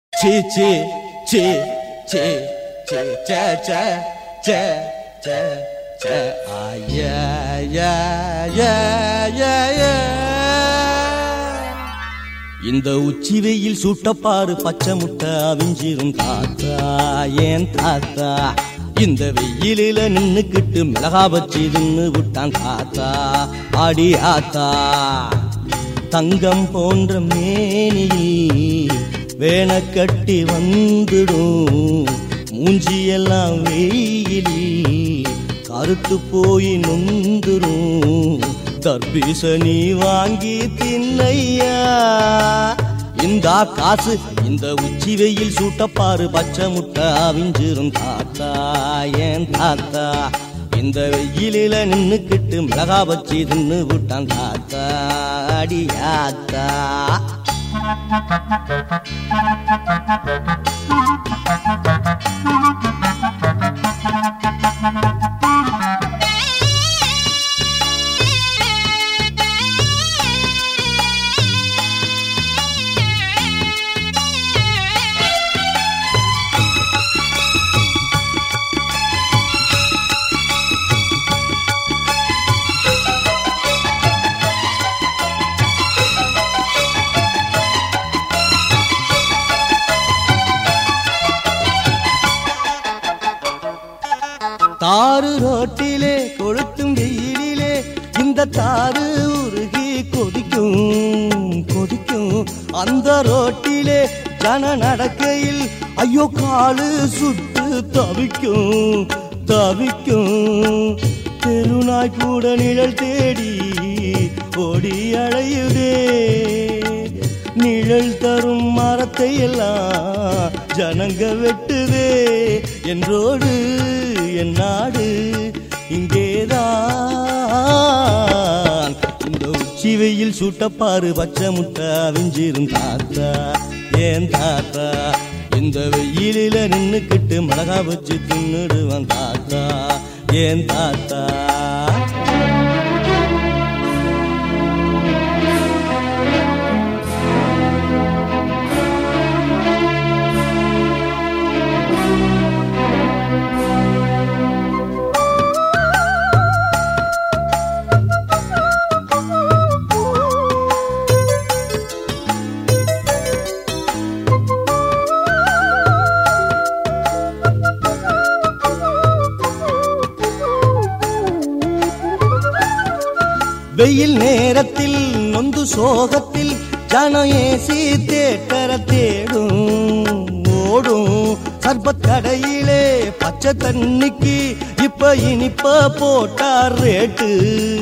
C சி சி சி சி சே சே சே சே சே ஆ ஏ ஏ ஏ ஏ ஏ இந்த உச்சி வெயில் சுட்டப்பாரு பச்சை முட்டை அவிஞ்சிரும் தாத்தா ஏன் தாத்தா இந்த வெயிலில நின்னுக்கிட்டு மிளகா வச்சு தின்னு விட்டான் தாத்தா ஆடி ஆத்தா தங்கம் போன்ற மேனியில் வேண கட்டி வந்துடும் மூஞ்சியெல்லாம் வெயிலில் கருத்து போய் நொந்துரும் தர்பீசணி வாங்கி தின்னையா இந்தா காசு இந்த உச்சி வெயில் சூட்டப்பாரு பச்சை முட்டை அவிஞ்சிரும் தாத்தா ஏன் தாத்தா இந்த வெயிலில நின்னுக்கிட்டு மிளகா வச்சு தின்னு விட்டான் தாத்தா அடியாத்தா தாறு ரோட்டிலே கொளுத்தும் வெயிலிலே இந்த தாறு உருகி கொதிக்கும் கொதிக்கும் அந்த ரோட்டிலே ஜன நடக்கையில் ஐயோ காலு சுட்டு தவிக்கும் தவிக்கும் தெருநாய் கூட நிழல் தேடி ஓடி அழையுதே நிழல் தரும் மரத்தை எல்லாம் ஜனங்க வெட்டுதே என்றோடு என் நாடு இங்கேதான் இந்த உச்சி வெயில் சூட்டப்பாரு பச்சை முட்டை அவிஞ்சிரும் தாத்தா ஏன் தாத்தா இந்த வெயிலில நின்னுக்கிட்டு மிளகா வச்சு தின்னுடுவான் தாத்தா ஏன் தாத்தா வெயில் நேரத்தில் நொந்து சோகத்தில் ஜனம் ஏசி தேட்டர தேடும் ஓடும் சர்பத் கடையிலே பச்சை தண்ணிக்கு இப்ப இனிப்ப போட்டா ரேட்டு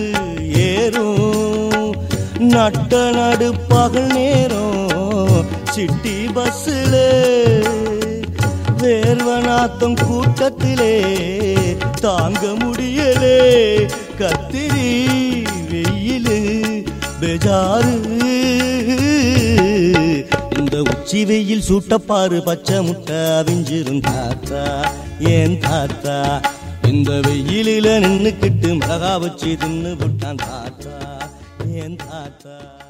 ஏறும் நட்ட நடு பகல் நேரம் சிட்டி பஸ்ஸில் வேர்வனாத்தம் கூட்டத்திலே தாங்க முடியலே கத்திரி வெயிலு பெஜாரு இந்த உச்சி வெயில் சூட்டப்பாரு பச்சை முட்டை அவிஞ்சிரும் தாத்தா ஏன் தாத்தா இந்த வெயிலில நின்னுக்கிட்டு மிளகா வச்சு தின்னு விட்டான் தாத்தா ஏன் தாத்தா